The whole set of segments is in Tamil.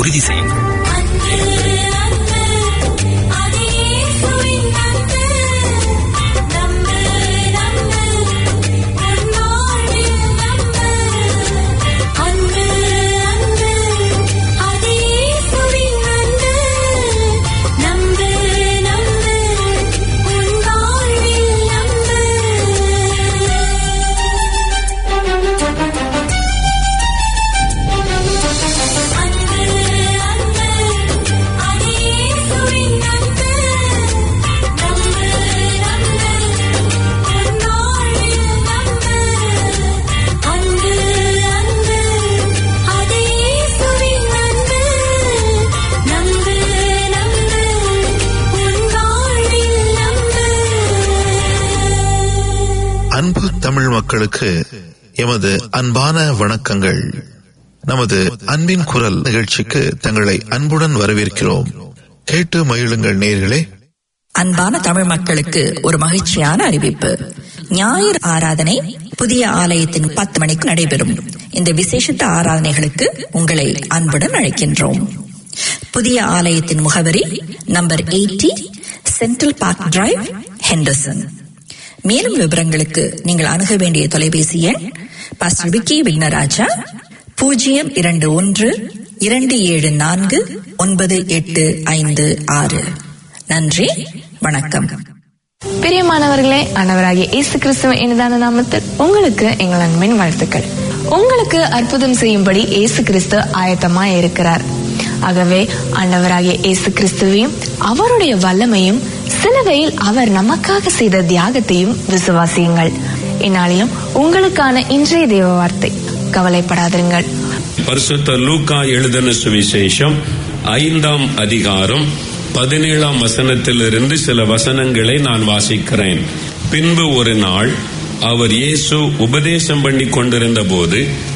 உறுதி செய்யுங்கள் அன்பு தமிழ் மக்களுக்கு எமது அன்பான வணக்கங்கள் நமது அன்பின் குரல் நிகழ்ச்சிக்கு தங்களை அன்புடன் வரவேற்கிறோம் கேட்டு மகிழுங்கள் நேர்களே அன்பான தமிழ் மக்களுக்கு ஒரு மகிழ்ச்சியான அறிவிப்பு ஞாயிறு ஆராதனை புதிய ஆலயத்தின் பத்து மணிக்கு நடைபெறும் இந்த விசேஷத்த ஆராதனைகளுக்கு உங்களை அன்புடன் அழைக்கின்றோம் புதிய ஆலயத்தின் முகவரி number eighty Central Park Drive Henderson மேலும் விவரங்களுக்கு நீங்கள் அணுக வேண்டிய தொலைபேசி எண் பாஸ்டர் விக்கி விக்னராஜா பூஜ்ஜியம் இரண்டு ஒன்று இரண்டு ஏழு நான்கு ஒன்பது எட்டு ஐந்து ஆறு நன்றி வணக்கம் பிரியமானவர்களே ஆண்டவராகிய இயேசு கிறிஸ்துவ இனிதான நாமத்தில் உங்களுக்கு எங்கள் அன்பின் வாழ்த்துக்கள் உங்களுக்கு அற்புதம் செய்யும்படி இயேசு கிறிஸ்து ஆயத்தமா இருக்கிறார் ஆகவே ஆண்டவராகிய இயேசு கிறிஸ்துவையும் அவருடைய வல்லமையும் சிலுவையில் அவர் நமக்காக செய்த தியாகத்தையும் விசுவாசியுங்கள் இந்நாளிலும் உங்களுக்கான இன்றைய தேவ வார்த்தை கவலைப்படாதிருங்கள் பரிசுத்த லூக்கா எழுதின சுவிசேஷம் ஐந்தாம் அதிகாரம் பதினேழாம் வசனத்திலிருந்து சில வசனங்களை நான் வாசிக்கிறேன் பின்பு ஒரு நாள் அவர் இயேசு உபதேசம் பண்ணி கொண்டிருந்த போது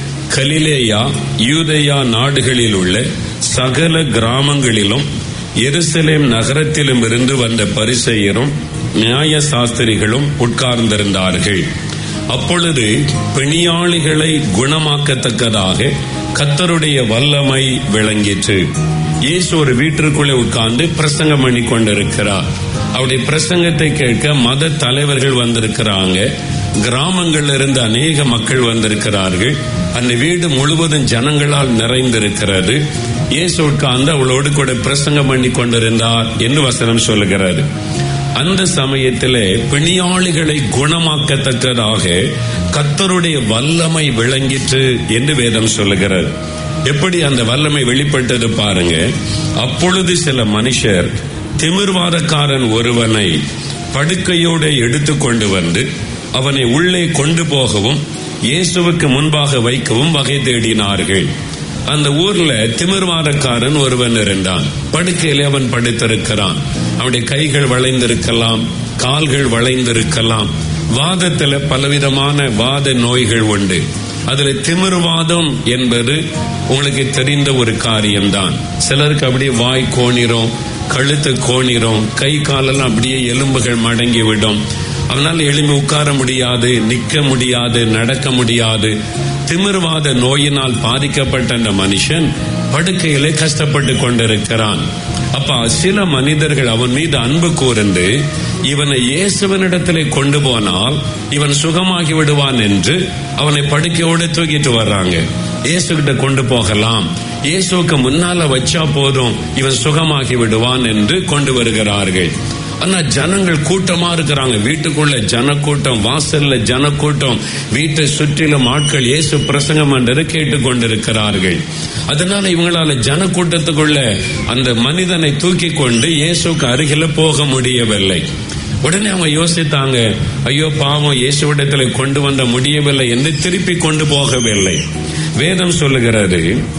கலிலேயா யூதேயா நாடுகளில் உள்ள சகல கிராமங்களிலும் எருசலேம் நகரத்திலும் இருந்து வந்த பரிசெயரும் நியாய சாஸ்திரிகளும் உட்கார்ந்திருந்தார்கள் அப்பொழுது பிணியாளிகளை குணமாக்கத்தக்கதாக கத்தருடைய வல்லமை விளங்கிற்று இயேசு ஒரு வீட்டிற்குள்ளே உட்கார்ந்து பிரசங்கம் பண்ணி கொண்டிருக்கிறார் அவருடைய பிரசங்கத்தை கேட்க மத தலைவர்கள் வந்திருக்கிறாங்க கிராமங்கள்ல இருந்து அநேக மக்கள் வந்திருக்கிறார்கள் அந்த வீடு முழுவதும் ஜனங்களால் நிறைந்திருக்கிறது இயேசு உட்கார்ந்து அவளோடு கூட பிரசங்கம் பண்ணி கொண்டிருந்தார் என்று வசனம் சொல்லுகிறது அந்த சமயத்திலே பிணியாளிகளை குணமாக்கத்தக்கதாக கத்தருடைய வல்லமை விளங்கிற்று என்று வேதம் சொல்லுகிறது எப்படி அந்த வல்லமை வெளிப்பட்டது பாருங்க அப்பொழுது சில மனுஷர் திமிர்வாதக்காரன் ஒருவனை படுக்கையோடு எடுத்துக்கொண்டு வந்து அவனை உள்ளே கொண்டு போகவும் இயேசுவுக்கு முன்பாக வைக்கவும் வகை தேடினார்கள் அந்த ஊர்ல திமிர்வாதக்காரன் ஒருவன் இருந்தான் படுக்கையிலே அவன் படுத்திருக்கிறான் அவனுடைய கைகள் வளைந்திருக்கலாம் கால்கள் வளைந்திருக்கலாம் வாதத்துல பலவிதமான வாத நோய்கள் உண்டு அதுல திமிர்வாதம் என்பது உங்களுக்கு தெரிந்த ஒரு காரியம்தான் சிலருக்கு அப்படியே வாய் கோணிரும் கழுத்து கோணிரும் கை காலெல்லாம் அப்படியே எலும்புகள் மடங்கி விடும் அவனால் எளிமை உட்கார முடியாது நிக்க முடியாது நடக்க முடியாது திமிர்வாத நோயினால் பாதிக்கப்பட்ட அந்த மனுஷன் படுக்கையிலே கஷ்டப்பட்டு கொண்டிருக்கிறான் அப்ப சில மனிதர்கள் அவன் மீது அன்பு கூர்ந்து இவனை இயேசுவனிடத்திலே கொண்டு போனால் இவன் சுகமாகி விடுவான் என்று அவனை படுக்கையோடு தூக்கிட்டு வர்றாங்க இயேசு கிட்ட கொண்டு போகலாம் இயேசுக்கு முன்னால வச்சா போதும் இவன் சுகமாகி விடுவான் என்று கொண்டு வருகிறார்கள் ஆனா ஜனங்கள் கூட்டமா இருக்கிறாங்க வீட்டுக்குள்ள ஜனக்கூட்டம் வாசல்ல ஜனக்கூட்டம் வீட்டை சுற்றிலும் ஆட்கள் இயேசு பிரசங்கம் என்றது கேட்டுக்கொண்டிருக்கிறார்கள் அதனால இவங்களால ஜனக்கூட்டத்துக்குள்ள அந்த மனிதனை தூக்கி கொண்டு இயேசுக்கு அருகில போக முடியவில்லை உடனே அவங்க யோசித்தாங்க ஐயோ பாவம் இயேசுவிடத்துல கொண்டு வந்த முடியவில்லை என்று திருப்பி கொண்டு போகவில்லை வேதம் சொல்லுகிறது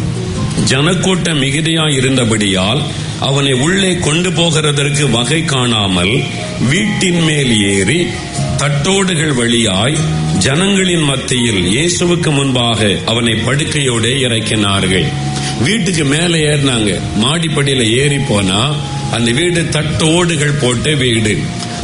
ஜனக்கூட்டம் மிகுதியா இருந்தபடியால் அவனை உள்ளே கொண்டு போகிறதற்கு வகை காணாமல் வீட்டின் மேல் ஏறி தட்டோடுகள் வழியாய் ஜனங்களின் மத்தியில் இயேசுவுக்கு முன்பாக அவனை படுக்கையோட இறக்கினார்கள் வீட்டுக்கு மேலே ஏறினாங்க மாடிப்படியில ஏறி போனா அந்த வீடு தட்டோடுகள் போட்ட வீடு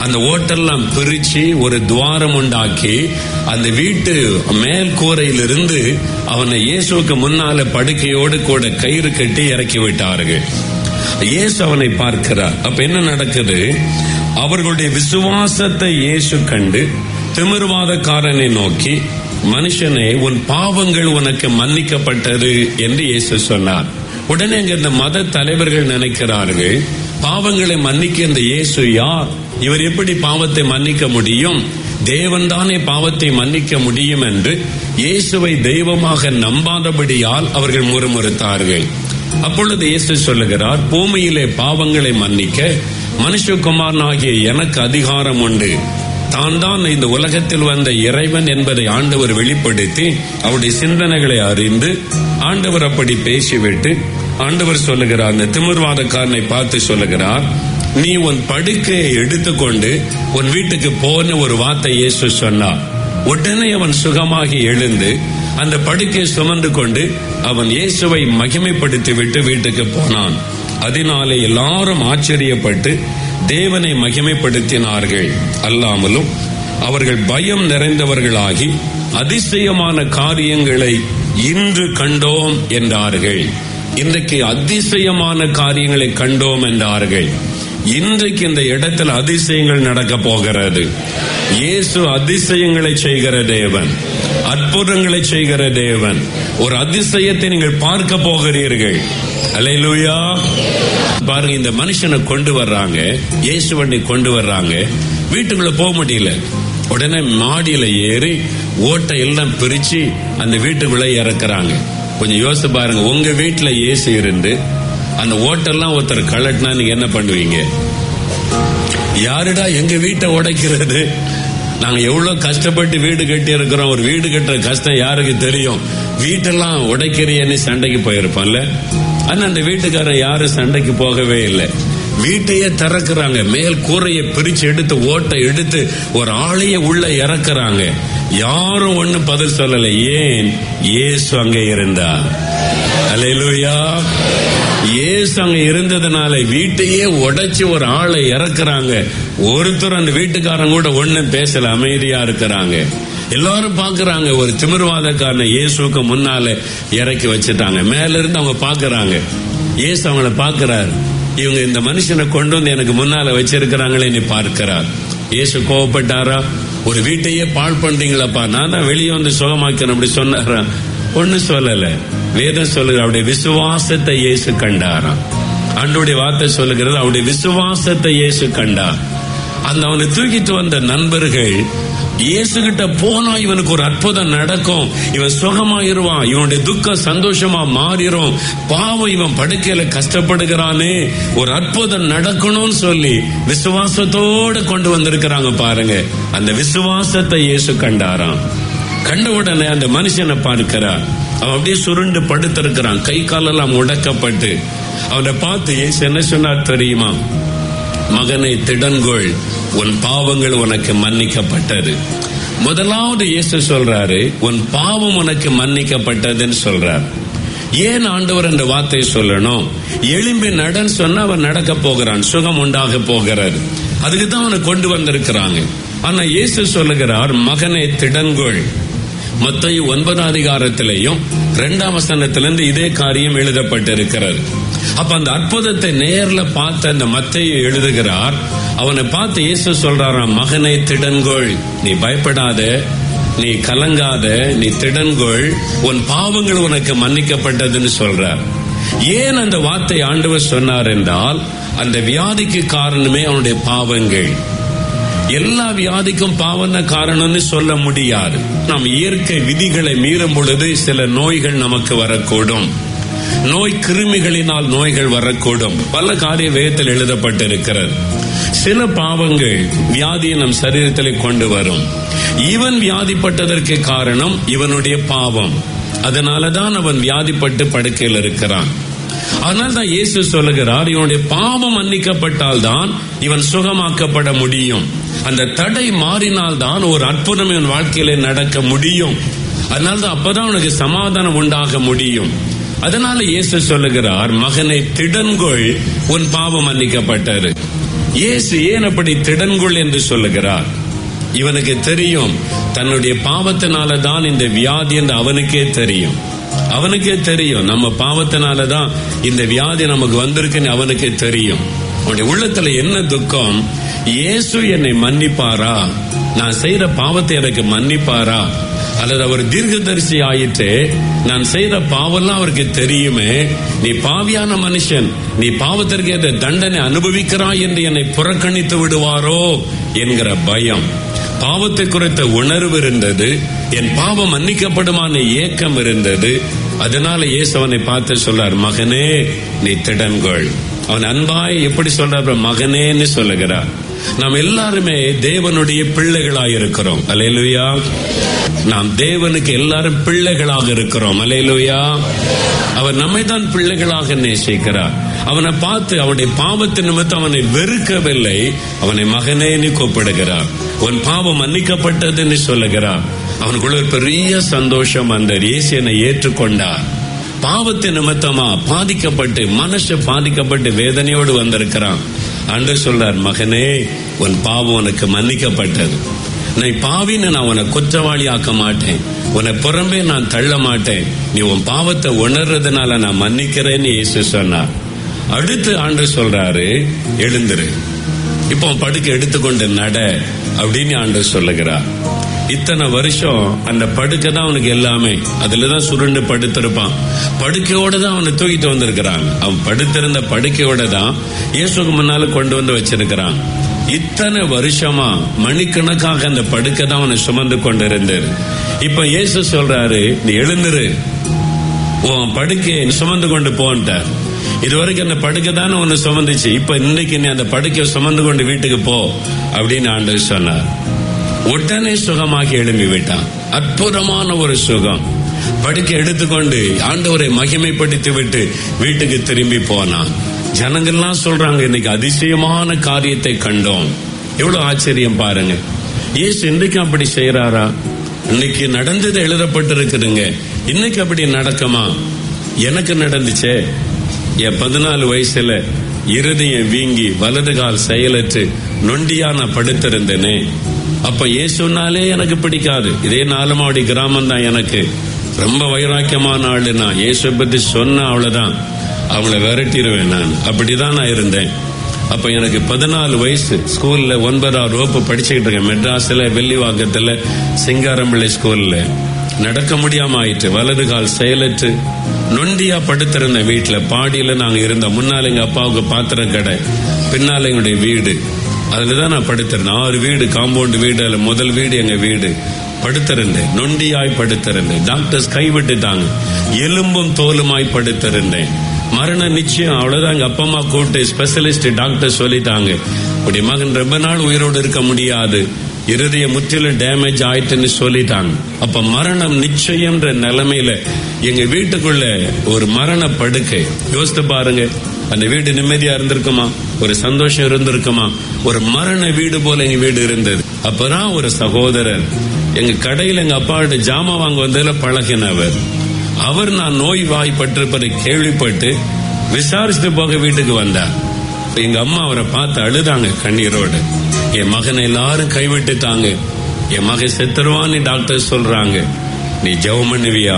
அந்த ஓட்டெல்லாம் பிரிச்சு ஒரு துவாரம் உண்டாக்கி அந்த வீட்டு மேல் கூரையிலிருந்து அவனை இயேசுவுக்கு முன்னால படுக்கையோடு கூட கயிறு கட்டி இறக்கி விட்டார்கள் இயேசு அவனை பார்க்கிறார் அப்ப என்ன நடக்குது அவர்களுடைய விசுவாசத்தை இயேசு கண்டு திமிர்வாதக்காரனை நோக்கி மனுஷனே உன் பாவங்கள் உனக்கு மன்னிக்கப்பட்டது என்று இயேசு சொன்னார் உடனே அங்க இந்த மத தலைவர்கள் நினைக்கிறார்கள் பாவங்களை மன்னிக்க இந்த இயேசு யார் இவர் எப்படி பாவத்தை மன்னிக்க முடியும் தேவன் தானே பாவத்தை மன்னிக்க முடியும் என்று இயேசுவை தெய்வமாக நம்பாதபடியால் அவர்கள் முறுமுறுத்தார்கள் அப்பொழுது இயேசு சொல்லுகிறார் பூமியிலே பாவங்களை மன்னிக்க மனுஷகுமாரனாகிய எனக்கு அதிகாரம் உண்டு தான் தான் இந்த உலகத்தில் வந்த இறைவன் என்பதை ஆண்டவர் வெளிப்படுத்தி அவருடைய சிந்தனைகளை அறிந்து ஆண்டவர் அப்படி பேசிவிட்டு ஆண்டவர் சொல்லுகிறார் அந்த திமிர்வாதக்காரனை பார்த்து சொல்லுகிறார் நீ உன் படுக்கையை எடுத்துக்கொண்டு உன் வீட்டுக்கு போன ஒரு வார்த்தை இயேசு சொன்னார் உடனே அவன் சுகமாகி எழுந்து அந்த படுக்கையை சுமந்து கொண்டு அவன் இயேசுவை மகிமைப்படுத்தி விட்டு வீட்டுக்கு போனான் அதனாலே எல்லாரும் ஆச்சரியப்பட்டு தேவனை மகிமைப்படுத்தினார்கள் அல்லாமலும் அவர்கள் பயம் நிறைந்தவர்களாகி அதிசயமான காரியங்களை இன்று கண்டோம் என்றார்கள் இன்றைக்கு அதிசயமான காரியங்களை கண்டோம் என்றார்கள் இன்றைக்கு இந்த இடத்தில் அதிசயங்கள் நடக்க போகிறது இயேசு அதிசயங்களை செய்கிற தேவன் அற்புதங்களை செய்கிற தேவன் ஒரு அதிசயத்தை நீங்கள் பார்க்க போகிறீர்கள் அலையிலுயா பாருங்க இந்த மனுஷனை கொண்டு வர்றாங்க இயேசுவனை கொண்டு வர்றாங்க வீட்டுக்குள்ள போக முடியல உடனே மாடியில ஏறி ஓட்டை எல்லாம் பிரிச்சு அந்த வீட்டுக்குள்ள இறக்குறாங்க கொஞ்சம் யோசிச்சு பாருங்க உங்க வீட்டுல ஏசு இருந்து அந்த ஓட்டெல்லாம் ஒருத்தர் கலட்டினா நீங்க என்ன பண்ணுவீங்க யாருடா எங்க வீட்டை உடைக்கிறது நாங்க எவ்வளவு கஷ்டப்பட்டு வீடு கட்டி இருக்கிறோம் ஒரு வீடு கட்டுற கஷ்டம் யாருக்கு தெரியும் வீட்டெல்லாம் உடைக்கிறியன்னு சண்டைக்கு போயிருப்பான்ல ஆனா அந்த வீட்டுக்காரன் யாரும் சண்டைக்கு போகவே இல்லை வீட்டையே திறக்கிறாங்க மேல் கூரையை பிரிச்சு எடுத்து ஓட்டை எடுத்து ஒரு ஆளைய உள்ள இறக்குறாங்க யாரும் ஒண்ணு பதில் சொல்லல ஏன் இயேசு அங்க இருந்தா அலையிலுயா இயேசு அங்க இருந்ததுனால வீட்டையே உடைச்சு ஒரு ஆளை இறக்குறாங்க ஒருத்தர் அந்த வீட்டுக்காரங்க கூட ஒண்ணும் பேசல அமைதியா இருக்கிறாங்க எல்லாரும் பாக்குறாங்க ஒரு திமிர்வாதக்காரனை இயேசுக்கு முன்னால இறக்கி வச்சுட்டாங்க மேல இருந்து அவங்க பாக்குறாங்க இயேசு அவங்கள பாக்குறாரு இவங்க இந்த மனுஷனை கொண்டு வந்து எனக்கு முன்னால வச்சிருக்கிறாங்களே நீ பார்க்கிறார் இயேசு கோவப்பட்டாரா ஒரு வீட்டையே பாழ் பண்றீங்களப்பா நான் தான் வெளியே வந்து சுகமாக்கிறேன் அப்படி சொன்னாரா ஒண்ணு சொல்லல வேதம் சொல்லுகிற அவருடைய விசுவாசத்தை இயேசு கண்டாராம் அன்றைய வார்த்தை சொல்லுகிறது அவருடைய விசுவாசத்தை இயேசு கண்டார் அந்த அவனை தூக்கிட்டு வந்த நண்பர்கள் இயேசு கிட்ட போனா இவனுக்கு ஒரு அற்புதம் நடக்கும் இவன் சுகமாயிருவான் இவனுடைய துக்கம் சந்தோஷமா மாறிடும் பாவம் இவன் படுக்கையில கஷ்டப்படுகிறானே ஒரு அற்புதம் நடக்கணும்னு சொல்லி விசுவாசத்தோட கொண்டு வந்திருக்கிறாங்க பாருங்க அந்த விசுவாசத்தை இயேசு கண்டாராம் கண்ட உடனே அந்த மனுஷனை பார்க்கிறார் அவன் அப்படியே சுருண்டு படுத்திருக்கிறான் கை காலெல்லாம் உடக்கப்பட்டு அவனை பார்த்து இயேசு என்ன சொன்னார் தெரியுமா மகனை திடன்கொள் உன் பாவங்கள் உனக்கு மன்னிக்கப்பட்டது முதலாவது இயேசு சொல்றாரு உன் பாவம் உனக்கு மன்னிக்கப்பட்டதுன்னு சொல்றார் ஏன் ஆண்டவர் என்ற வார்த்தையை சொல்லணும் எலும்பி நடன் சொன்னா அவன் நடக்க போகிறான் சுகம் உண்டாக போகிறார் அதுக்கு தான் அவனை கொண்டு வந்திருக்கிறாங்க ஆனா இயேசு சொல்லுகிறார் மகனை திடன்கொள் மத்திய ஒன்பதாம் அதிகாரத்திலையும் இரண்டாம் வசனத்திலிருந்து இதே காரியம் எழுதப்பட்டிருக்கிறது அப்ப அந்த அற்புதத்தை நேர்ல பார்த்த அந்த மத்தையை எழுதுகிறார் அவனை பார்த்து இயேசு சொல்றாராம் மகனை திடன்கொள் நீ பயப்படாத நீ கலங்காத நீ திடன்கொள் உன் பாவங்கள் உனக்கு மன்னிக்கப்பட்டதுன்னு சொல்றார் ஏன் அந்த வார்த்தை ஆண்டவர் சொன்னார் என்றால் அந்த வியாதிக்கு காரணமே அவனுடைய பாவங்கள் எல்லா வியாதிக்கும் பாவன காரணம்னு சொல்ல முடியாது நாம் இயற்கை விதிகளை மீறும் பொழுது சில நோய்கள் நமக்கு வரக்கூடும் நோய் கிருமிகளினால் நோய்கள் வரக்கூடும் பல காரிய வேதத்தில் எழுதப்பட்டிருக்கிறது சில பாவங்கள் வியாதியை நம் சரீரத்தில் கொண்டு வரும் இவன் வியாதிப்பட்டதற்கு காரணம் இவனுடைய பாவம் அதனாலதான் அவன் வியாதிப்பட்டு படுக்கையில் இருக்கிறான் அதனால் தான் இயேசு சொல்லுகிறார் இவனுடைய பாவம் மன்னிக்கப்பட்டால் தான் இவன் சுகமாக்கப்பட முடியும் அந்த தடை மாறினால் தான் ஒரு அற்புதம் இவன் வாழ்க்கையில நடக்க முடியும் அதனால தான் அப்பதான் உனக்கு சமாதானம் உண்டாக முடியும் அதனால இயேசு சொல்லுகிறார் மகனை திடன்கொள் உன் பாவம் மன்னிக்கப்பட்டது இயேசு ஏன் அப்படி திடன்கொள் என்று சொல்லுகிறார் இவனுக்கு தெரியும் தன்னுடைய பாவத்தினால தான் இந்த வியாதி என்று அவனுக்கே தெரியும் அவனுக்கே தெரியும் நம்ம பாவத்தினால தான் இந்த வியாதி நமக்கு வந்திருக்குன்னு அவனுக்கே தெரியும் அவனுடைய உள்ளத்துல என்ன துக்கம் இயேசு என்னை மன்னிப்பாரா நான் செய்யற பாவத்தை எனக்கு மன்னிப்பாரா அல்லது அவர் தீர்க்கதரிசி ஆயிட்டு நான் செய்யற பாவம்லாம் அவருக்கு தெரியுமே நீ பாவியான மனுஷன் நீ பாவத்திற்கு ஏற்ற தண்டனை அனுபவிக்கிறாய் என்று என்னை புறக்கணித்து விடுவாரோ என்கிற பயம் பாவத்தை குறித்த உணர்வு இருந்தது என் பாவம் மன்னிக்கப்படுமான ஏக்கம் இருந்தது அதனால இயேசு அவனை பார்த்து சொல்றார் மகனே நீ திடன்கொள் அவன் அன்பாய் எப்படி சொல்றார் மகனேன்னு சொல்லுகிறார் நாம் எல்லாருமே தேவனுடைய பிள்ளைகளாக இருக்கிறோம் அலையலுயா நாம் தேவனுக்கு எல்லாரும் பிள்ளைகளாக இருக்கிறோம் அலையலுயா அவர் நம்மை தான் பிள்ளைகளாக நேசிக்கிறார் அவனை பார்த்து அவனுடைய பாவத்தின் நிமித்தம் அவனை வெறுக்கவில்லை அவனை மகனேன்னு கூப்பிடுகிறார் உன் பாவம் மன்னிக்கப்பட்டதுன்னு சொல்லுகிறார் அவனுக்குள்ள ஒரு பெரிய சந்தோஷம் அந்த இயேசு என்னை ஏற்றுக்கொண்டார் பாவத்தின் நிமித்தமா பாதிக்கப்பட்டு மனசு பாதிக்கப்பட்டு வேதனையோடு வந்திருக்கிறான் அன்று சொல்றார் மகனே உன் பாவம் உனக்கு மன்னிக்கப்பட்டது நீ பாவின்னு நான் உன்னை குற்றவாளி ஆக்க மாட்டேன் உன்னை புறம்பே நான் தள்ள மாட்டேன் நீ உன் பாவத்தை உணர்றதுனால நான் மன்னிக்கிறேன்னு இயேசு சொன்னார் அடுத்து ஆண்டு சொல்றாரு எழுந்துரு இப்போ உன் படுக்கை எடுத்துக்கொண்டு நட அப்படின்னு ஆண்டு சொல்லுகிறார் இத்தனை வருஷம் அந்த படுக்கை தான் அவனுக்கு எல்லாமே அதுலதான் சுருண்டு படுத்திருப்பான் படுக்கையோட தான் அவனை தூக்கிட்டு வந்திருக்கிறான் அவன் படுத்திருந்த படுக்கையோட தான் இயேசுக்கு முன்னால கொண்டு வந்து வச்சிருக்கிறான் இத்தனை வருஷமா மணிக்கணக்காக அந்த படுக்கை தான் அவனை சுமந்து கொண்டு இருந்தது இப்ப இயேசு சொல்றாரு நீ எழுந்துரு உன் படுக்கையை சுமந்து கொண்டு போன்ட்டார் இதுவரைக்கும் அந்த படுக்கை தானே ஒன்னு சுமந்துச்சு இப்ப இன்னைக்கு நீ அந்த படுக்கையை சுமந்து கொண்டு வீட்டுக்கு போ அப்படின்னு ஆண்டவர் சொன்னார் உடனே சுகமாகி எழும்பி விட்டான் அற்புதமான ஒரு சுகம் படுக்கை எடுத்துக்கொண்டு ஆண்டவரை மகிமைப்படுத்தி விட்டு வீட்டுக்கு திரும்பி போனான் ஜனங்கள்லாம் சொல்றாங்க இன்னைக்கு அதிசயமான காரியத்தை கண்டோம் எவ்வளவு ஆச்சரியம் பாருங்க இயேசு இன்றைக்கு அப்படி செய்யறாரா இன்னைக்கு நடந்தது எழுதப்பட்டிருக்குதுங்க இன்னைக்கு அப்படி நடக்குமா எனக்கு நடந்துச்சே என் பதினாலு வயசுல இருதயம் வீங்கி வலது கால் செயலற்று நொண்டியா நான் படுத்திருந்தேனே அப்ப இயேசுனாலே எனக்கு பிடிக்காது இதே நாலுமாடி கிராமம் தான் எனக்கு ரொம்ப வைராக்கியமான ஆளு நான் இயேசு பத்தி சொன்ன அவ்வளவுதான் அவங்கள விரட்டிடுவேன் நான் அப்படிதான் நான் இருந்தேன் அப்ப எனக்கு பதினாலு வயசு ஸ்கூல்ல ஒன்பதாவது வகுப்பு படிச்சுக்கிட்டு இருக்கேன் மெட்ராஸ்ல வெள்ளிவாக்கத்துல சிங்காரம்பிள்ளை ஸ்கூல்ல நடக்க முடியாம ஆயிட்டு வலது கால் செயலற்று நொண்டியா படுத்திருந்த வீட்டுல பாடியில நாங்க இருந்தோம் முன்னால எங்க அப்பாவுக்கு பாத்திரம் கடை பின்னால எங்களுடைய வீடு அதுலதான் நான் படுத்திருந்தேன் ஆறு வீடு காம்பவுண்ட் வீடு அதுல முதல் வீடு எங்க வீடு படுத்திருந்தேன் நொண்டியாய் படுத்திருந்தேன் டாக்டர்ஸ் கைவிட்டுட்டாங்க எலும்பும் தோலுமாய் படுத்திருந்தேன் மரண நிச்சயம் அவ்வளவுதான் எங்க அப்பா அம்மா கூப்பிட்டு ஸ்பெஷலிஸ்ட் டாக்டர் சொல்லிட்டாங்க இப்படி மகன் ரொம்ப நாள் உயிரோடு இருக்க முடியாது இருதய முற்றிலும் டேமேஜ் ஆயிட்டுன்னு சொல்லிட்டாங்க அப்ப மரணம் நிச்சயம்ன்ற நிலைமையில எங்க வீட்டுக்குள்ள ஒரு மரண படுக்கை யோசித்து பாருங்க அந்த வீடு நிம்மதியா இருந்திருக்குமா ஒரு சந்தோஷம் இருந்திருக்குமா ஒரு மரண வீடு போல எங்க வீடு இருந்தது அப்பதான் ஒரு சகோதரர் எங்க கடையில எங்க அப்பாவோட ஜாமா வாங்க வந்ததுல பழகினவர் அவர் நான் நோய் வாய்ப்பட்டிருப்பதை கேள்விப்பட்டு விசாரிச்சுட்டு போக வீட்டுக்கு வந்தார் எங்க அம்மா அவரை பார்த்து அழுதாங்க கண்ணீரோடு என் மகனை எல்லாரும் கைவிட்டுட்டாங்க என் மகன் செத்துருவான்னு டாக்டர் சொல்றாங்க நீ ஜெபம் பண்ணுவியா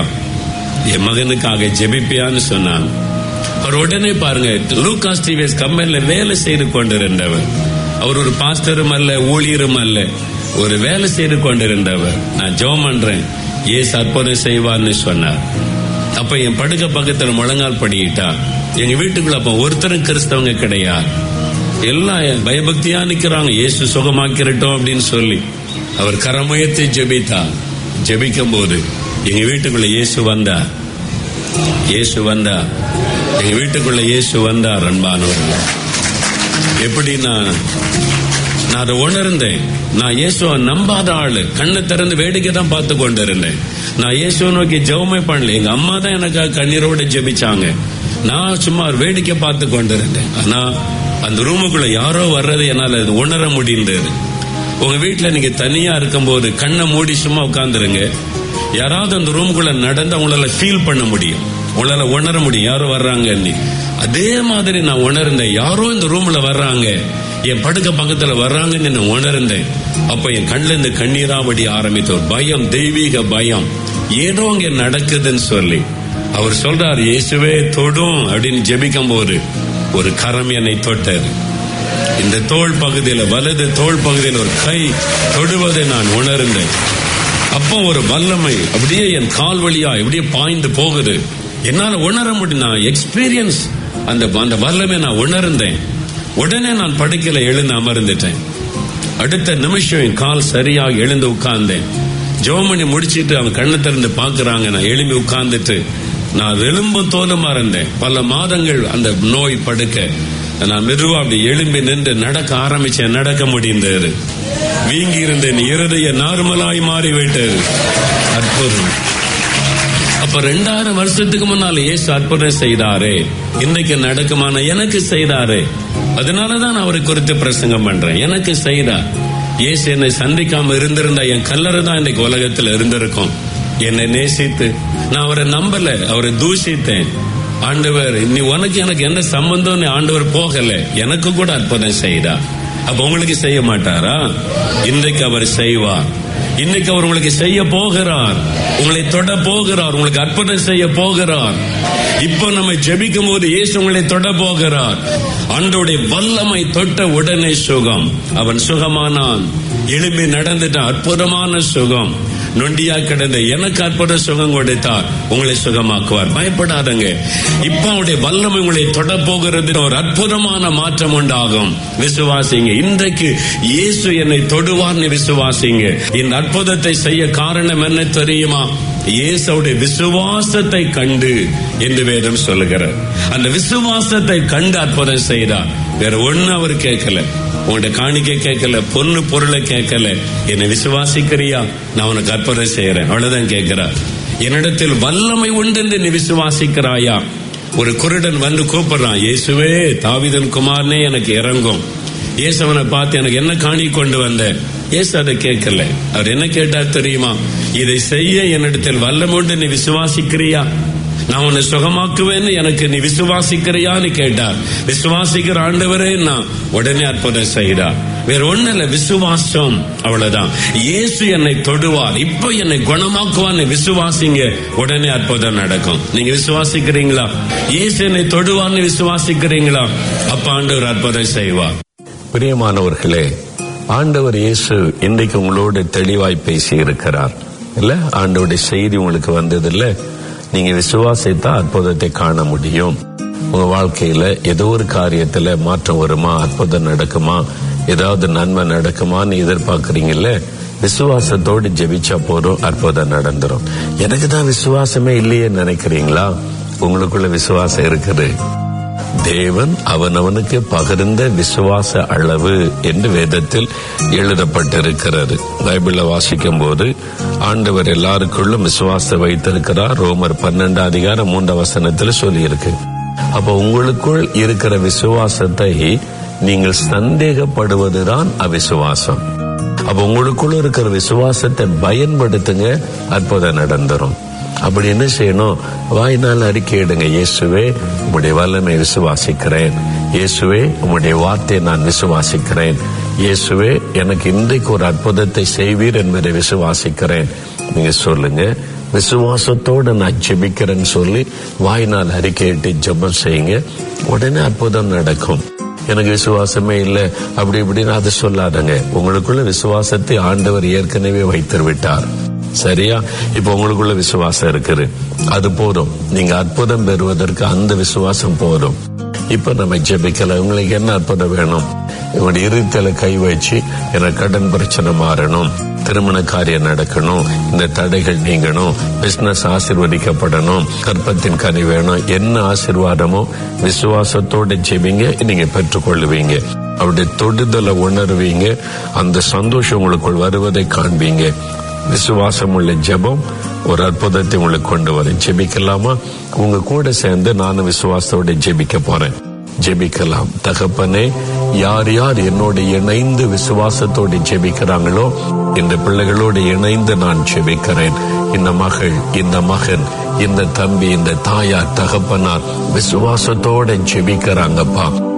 என் மகனுக்காக ஜெபிப்பியான்னு சொன்னாங்க அவர் உடனே பாருங்க லூகாஸ் டிவிஎஸ் கம்பெனில வேலை செய்து கொண்டிருந்தவர் அவர் ஒரு பாஸ்டரும் அல்ல ஊழியரும் அல்ல ஒரு வேலை செய்து கொண்டிருந்தவர் நான் ஜெபம் பண்றேன் ஏசு அற்புதம் செய்வார்னு சொன்னார் அப்ப என் படுக்க பக்கத்துல முழங்கால் படியிட்டா எங்க வீட்டுக்குள்ள அப்ப ஒருத்தரும் கிறிஸ்தவங்க கிடையாது எல்லாம் பயபக்தியா நிக்கிறாங்க இயேசு சுகமாக்கிறட்டும் அப்படின்னு சொல்லி அவர் கரமுயர்த்தி ஜெபித்தா ஜெபிக்கும் போது எங்க வீட்டுக்குள்ள இயேசு வந்தா இயேசு வந்தா எங்க வீட்டுக்குள்ள இயேசு வந்தார் அன்பானவர்கள் எப்படின்னா நான் அதை உணர்ந்தேன் நான் இயேசுவை நம்பாத ஆளு கண்ணை திறந்து வேடிக்கை தான் பார்த்து கொண்டு இருந்தேன் நான் இயேசுவை நோக்கி ஜெபமே பண்ணல எங்க அம்மா தான் எனக்காக கண்ணீரோட ஜெபிச்சாங்க நான் சும்மா ஒரு வேடிக்கை பார்த்து கொண்டு இருந்தேன் ஆனா அந்த ரூமுக்குள்ள யாரோ வர்றது என்னால அது உணர முடிந்தது உங்க வீட்டுல நீங்க தனியா இருக்கும்போது கண்ணை மூடி சும்மா உட்கார்ந்துருங்க யாராவது அந்த ரூமுக்குள்ள நடந்து உங்களால ஃபீல் பண்ண முடியும் உங்களால உணர முடியும் யாரோ வர்றாங்கன்னு அதே மாதிரி நான் உணர்ந்தேன் யாரோ இந்த ரூம்ல வர்றாங்க என் படுக்க பக்கத்துல வர்றாங்கன்னு நான் உணர்ந்தேன் அப்ப என் கண்ணுல இருந்து கண்ணீரா வடி ஆரம்பித்த ஒரு பயம் தெய்வீக பயம் ஏதோ அங்க நடக்குதுன்னு சொல்லி அவர் சொல்றார் இயேசுவே தொடும் அப்படின்னு ஜெபிக்கும் போது ஒரு கரம் என்னை தொட்டாரு இந்த தோள் பகுதியில வலது தோள் பகுதியில் ஒரு கை தொடுவதை நான் உணர்ந்தேன் அப்போ ஒரு வல்லமை அப்படியே என் கால் வழியா அப்படியே பாய்ந்து போகுது என்னால உணர முடியும் நான் எக்ஸ்பீரியன்ஸ் அந்த அந்த வல்லமை நான் உணர்ந்தேன் உடனே நான் படுக்கையில எழுந்து அமர்ந்துட்டேன் அடுத்த நிமிஷம் என் கால் சரியா எழுந்து உட்கார்ந்தேன் ஜோமணி முடிச்சிட்டு அவன் கண்ணை திறந்து பாக்குறாங்க நான் எழும்பி உட்கார்ந்துட்டு நான் எலும்பும் தோலுமா இருந்தேன் பல மாதங்கள் அந்த நோய் படுக்க நான் மெதுவா அப்படி எழும்பி நின்று நடக்க ஆரம்பிச்சேன் நடக்க முடிந்தது வீங்கி இருந்தேன் இருதய நார்மலாய் மாறிவிட்டது அற்புதம் அப்ப ரெண்டாயிரம் வருஷத்துக்கு முன்னால ஏசு அற்புதம் செய்தாரே இன்னைக்கு நடக்குமான எனக்கு செய்தாரே அதனாலதான் அவரை குறித்து பிரசங்கம் பண்றேன் எனக்கு செய்தார் ஏசு என்னை சந்திக்காம இருந்திருந்தா என் கல்லறை தான் இன்னைக்கு உலகத்துல இருந்திருக்கும் என்னை நேசித்து நான் அவரை நம்பல அவரை தூஷித்தேன் ஆண்டவர் நீ உனக்கு எனக்கு என்ன சம்பந்தம்னு ஆண்டவர் போகல எனக்கு கூட அற்புதம் செய்தா அப்ப உங்களுக்கு செய்ய மாட்டாரா இன்றைக்கு அவர் செய்வார் இன்னைக்கு அவர் உங்களுக்கு செய்ய போகிறார் உங்களை தொட போகிறார் உங்களுக்கு அற்புதம் செய்ய போகிறார் இப்போ நம்ம ஜெபிக்கும் போது இயேசு உங்களை தொட போகிறார் ஆண்டோடைய வல்லமை தொட்ட உடனே சுகம் அவன் சுகமானான் எழும்பி நடந்துட்ட அற்புதமான சுகம் நொண்டியா கிடந்த எனக்கு அற்புத சுகம் கொடுத்தார் உங்களை சுகமாக்குவார் பயப்படாதங்க இப்ப அவருடைய வல்லமை உங்களை தொட போகிறது ஒரு அற்புதமான மாற்றம் உண்டாகும் விசுவாசிங்க இன்றைக்கு இயேசு என்னை தொடுவார்னு விசுவாசிங்க இந்த அற்புதத்தை செய்ய காரணம் என்ன தெரியுமா இயேசுடைய விசுவாசத்தை கண்டு என்று வேதம் சொல்லுகிறார் அந்த விசுவாசத்தை கண்டு அற்புதம் செய்தார் வேற ஒண்ணு அவர் கேட்கல உன்கிட்ட காணிக்கை கேட்கல பொண்ணு பொருளை கேட்கல என்னை விசுவாசிக்கிறியா நான் உனக்கு அற்புதம் செய்யறேன் அவ்வளவுதான் கேட்கிறார் என்னிடத்தில் வல்லமை உண்டு என்று நீ விசுவாசிக்கிறாயா ஒரு குருடன் வந்து கூப்பிடுறான் இயேசுவே தாவிதன் குமாரனே எனக்கு இறங்கும் இயேசுவனை பார்த்து எனக்கு என்ன காணி கொண்டு வந்த இயேசு அதை கேட்கல அவர் என்ன கேட்டார் தெரியுமா இதை செய்ய என்னிடத்தில் வல்லமை உண்டு நீ விசுவாசிக்கிறியா நான் உன்னை சுகமாக்குவேன்னு எனக்கு நீ விசுவாசிக்கிறியான்னு கேட்டார் விசுவாசிக்கிற ஆண்டவரே நான் உடனே அற்புதம் செய்தார் வேற ஒண்ணு இல்ல விசுவாசம் அவ்வளவுதான் இயேசு என்னை தொடுவார் இப்ப என்னை குணமாக்குவான்னு விசுவாசிங்க உடனே அற்புதம் நடக்கும் நீங்க விசுவாசிக்கிறீங்களா இயேசு என்னை தொடுவார்னு விசுவாசிக்கிறீங்களா அப்ப ஆண்டவர் அற்புதம் செய்வார் பிரியமானவர்களே ஆண்டவர் இயேசு இன்றைக்கு உங்களோடு தெளிவாய் பேசி இருக்கிறார் இல்ல ஆண்டவருடைய செய்தி உங்களுக்கு வந்தது இல்ல நீங்க விசுவாசித்தா அற்புதத்தை காண முடியும் உங்க வாழ்க்கையில ஏதோ ஒரு காரியத்துல மாற்றம் வருமா அற்புதம் நடக்குமா ஏதாவது நன்மை நடக்குமான்னு எதிர்பார்க்கறீங்கல்ல விசுவாசத்தோடு ஜெபிச்சா போதும் அற்புதம் நடந்துரும் எனக்கு தான் விசுவாசமே இல்லையே நினைக்கிறீங்களா உங்களுக்குள்ள விசுவாசம் இருக்குது தேவன் அவனவனுக்கு பகிர்ந்த விசுவாச அளவு என்று வேதத்தில் எழுதப்பட்டிருக்கிறது பைபிள வாசிக்கும் போது ஆண்டவர் எல்லாருக்குள்ளும் விசுவாச வைத்திருக்கிறார் ரோமர் பன்னெண்டு அதிகாரம் மூன்றாம் வசனத்தில் சொல்லியிருக்கு அப்ப உங்களுக்குள் இருக்கிற விசுவாசத்தை நீங்கள் சந்தேகப்படுவதுதான் அவிசுவாசம் அப்ப உங்களுக்குள்ள இருக்கிற விசுவாசத்தை பயன்படுத்துங்க அற்புதம் நடந்துரும் அப்படி என்ன செய்யணும் வாய்நாள் அறிக்கையிடுங்க இயேசுவே உம்முடைய வல்லமை விசுவாசிக்கிறேன் இயேசுவே உம்முடைய வார்த்தையை நான் விசுவாசிக்கிறேன் இயேசுவே எனக்கு இன்றைக்கு ஒரு அற்புதத்தை செய்வீர் என்பதை விசுவாசிக்கிறேன் நீங்க சொல்லுங்க விசுவாசத்தோடு நான் ஜெபிக்கிறேன்னு சொல்லி வாய்நாள் அறிக்கையிட்டு ஜெபம் செய்யுங்க உடனே அற்புதம் நடக்கும் எனக்கு விசுவாசமே இல்லை அப்படி இப்படின்னு அதை சொல்லாதங்க உங்களுக்குள்ள விசுவாசத்தை ஆண்டவர் ஏற்கனவே வைத்து விட்டார் சரியா இப்ப உங்களுக்குள்ள விசுவாசம் இருக்குது அது போதும் நீங்க அற்புதம் பெறுவதற்கு அந்த விசுவாசம் போதும் இப்ப நம்ம ஜெபிக்கல உங்களுக்கு என்ன அற்புதம் வேணும் இவனுடைய இருத்தல கை வச்சு எனக்கு கடன் பிரச்சனை மாறணும் திருமண காரியம் நடக்கணும் இந்த தடைகள் நீங்கணும் பிசினஸ் ஆசிர்வதிக்கப்படணும் கற்பத்தின் கனி வேணும் என்ன ஆசிர்வாதமோ விசுவாசத்தோட ஜெபிங்க நீங்க பெற்றுக்கொள்ளுவீங்க அவருடைய தொடுதலை உணர்வீங்க அந்த சந்தோஷம் உங்களுக்குள் வருவதை காண்பீங்க விசுவாசம் உள்ள ஜெபம் ஒரு அற்புதத்தை உங்களுக்கு கொண்டு வரும் ஜெபிக்கலாமா உங்க கூட சேர்ந்து நானும் விசுவாசத்தோட ஜெபிக்க போறேன் ஜெபிக்கலாம் தகப்பனே யார் யார் என்னோட இணைந்து விசுவாசத்தோடு ஜெபிக்கிறாங்களோ இந்த பிள்ளைகளோடு இணைந்து நான் ஜெபிக்கிறேன் இந்த மகள் இந்த மகன் இந்த தம்பி இந்த தாயார் தகப்பனார் விசுவாசத்தோட ஜெபிக்கிறாங்கப்பா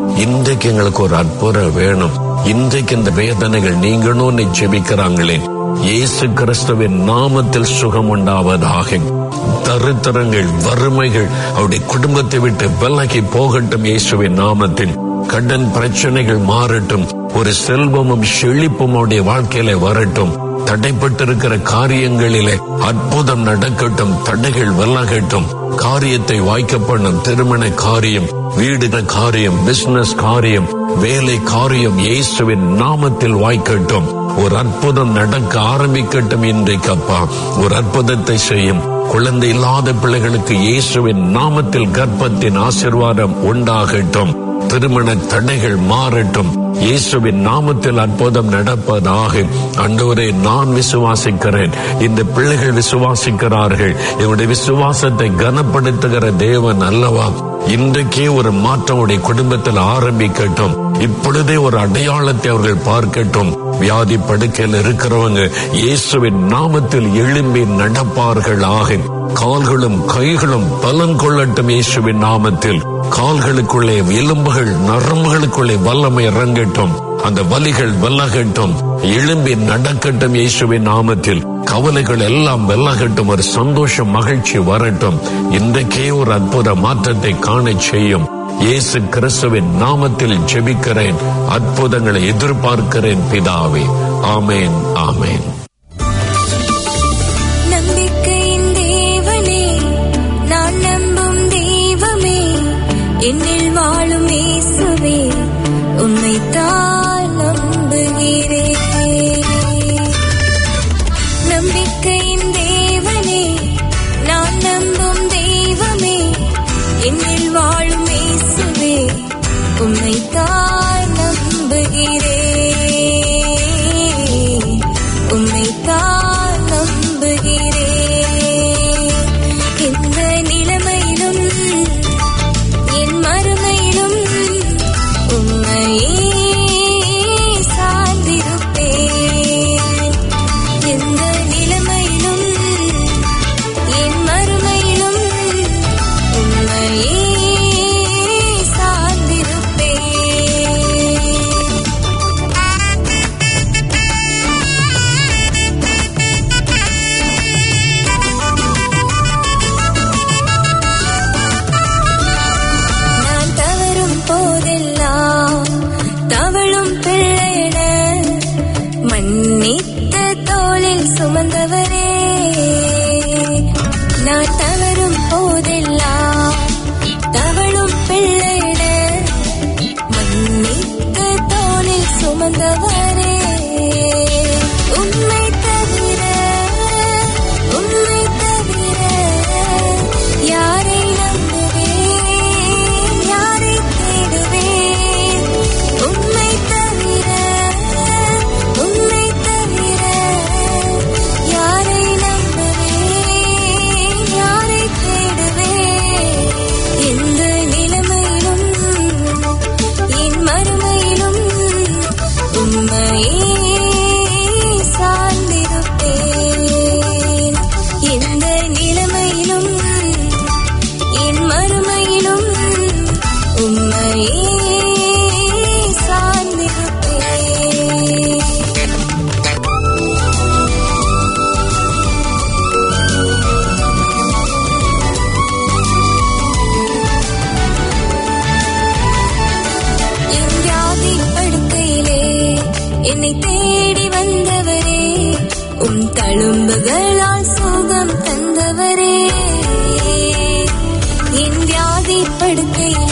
இன்றைக்கு எங்களுக்கு ஒரு அற்புதம் வேணும் இன்றைக்கு இந்த வேதனைகள் நீங்கணும்னு ஜெபிக்கிறாங்களே இயேசு கிறிஸ்துவின் நாமத்தில் சுகம் உண்டாவதாக தரித்திரங்கள் வறுமைகள் அவருடைய குடும்பத்தை விட்டு விலகி போகட்டும் இயேசுவின் நாமத்தில் கடன் பிரச்சனைகள் மாறட்டும் ஒரு செல்வமும் செழிப்பும் அவருடைய வாழ்க்கையில வரட்டும் தடைப்பட்டிருக்கிற காரியங்களிலே அற்புதம் நடக்கட்டும் தடைகள் விலகட்டும் காரியத்தை வாய்க்க பண்ணும் திருமண காரியம் வீடு காரியம் பிசினஸ் காரியம் வேலை காரியம் இயேசுவின் நாமத்தில் வாய்க்கட்டும் ஒரு அற்புதம் நடக்க ஆரம்பிக்கட்டும் இன்றைக்கு அப்பா ஒரு அற்புதத்தை செய்யும் குழந்தை இல்லாத பிள்ளைகளுக்கு இயேசுவின் நாமத்தில் கர்ப்பத்தின் ஆசிர்வாதம் உண்டாகட்டும் திருமண தடைகள் மாறட்டும் இயேசுவின் நாமத்தில் அற்புதம் நடப்பதாக அன்றவரை நான் விசுவாசிக்கிறேன் இந்த பிள்ளைகள் விசுவாசிக்கிறார்கள் இவருடைய விசுவாசத்தை கனப்படுத்துகிற தேவன் அல்லவா இன்றைக்கே ஒரு மாற்றம் உடைய குடும்பத்தில் ஆரம்பிக்கட்டும் இப்பொழுதே ஒரு அடையாளத்தை அவர்கள் பார்க்கட்டும் வியாதி படுக்கையில் இருக்கிறவங்க இயேசுவின் நாமத்தில் எழும்பி நடப்பார்கள் ஆக கால்களும் கைகளும் பலன் கொள்ளட்டும் இயேசுவின் நாமத்தில் கால்களுக்குள்ளே எலும்புகள் நரம்புகளுக்குள்ளே வல்லமை இறங்கட்டும் அந்த வலிகள் விலகட்டும் எழும்பி நடக்கட்டும் இயேசுவின் நாமத்தில் கவலைகள் எல்லாம் விலகட்டும் ஒரு சந்தோஷம் மகிழ்ச்சி வரட்டும் இன்றைக்கே ஒரு அற்புத மாற்றத்தை காண செய்யும் இயேசு கிறிஸ்துவின் நாமத்தில் ஜெபிக்கிறேன் அற்புதங்களை எதிர்பார்க்கிறேன் பிதாவே ஆமேன் ஆமேன் நம்பிக்கையின் தேவனே நான் நம்பும் தெய்வமே என்னில் வாழும் இயேசுவே உம்மைத்தான் நம்புகிறேன் நம்பிக்கையின் தேவனே நான் நம்பும் தெய்வமே என்னில் வாழும் இயேசுவே உம்மைத்தான் நம்புகிறேன் உம்மைத்தான் நம்புகிறேன் இந்த நிலைமையிலும் என் மறுமையிலும் உம்மையே சார்ந்திருப்பேன் எந்த நிலைமையிலும் என் மறுமையிலும் உம்மையே சார்ந்திருப்பேன் நான் தவறும் போதெல்லாம் தவழும் பிள்ளையிட மன்னித்த தோளில் சுமந்தவரே நான் தவறும் போதெல்லாம் தவழும் பிள்ளையிட மன்னித்த தோளில் சுமந்தவரே உம்மை தவிர உம்மை தவிர யாரை நம்புவேன் யாரை தேடுவேன் உம்மை தவிர உம்மை தவிர யாரை நம்புவேன் யாரை தேடுவேன் எந்த நிலைமையிலும் என் மறுமையிலும் உம்மையே சார்ந்திருப்பேன் எந்த நிலைமையிலும் என் மறுமையிலும் உம்மையே சார்ந்திருப்பேன் என் வியாதி படுக்கையிலே என்னை தேடி வந்தவரே உம் தழும்புகளால் சுகம் தந்தவரே என் வியாதி படுக்கையிலே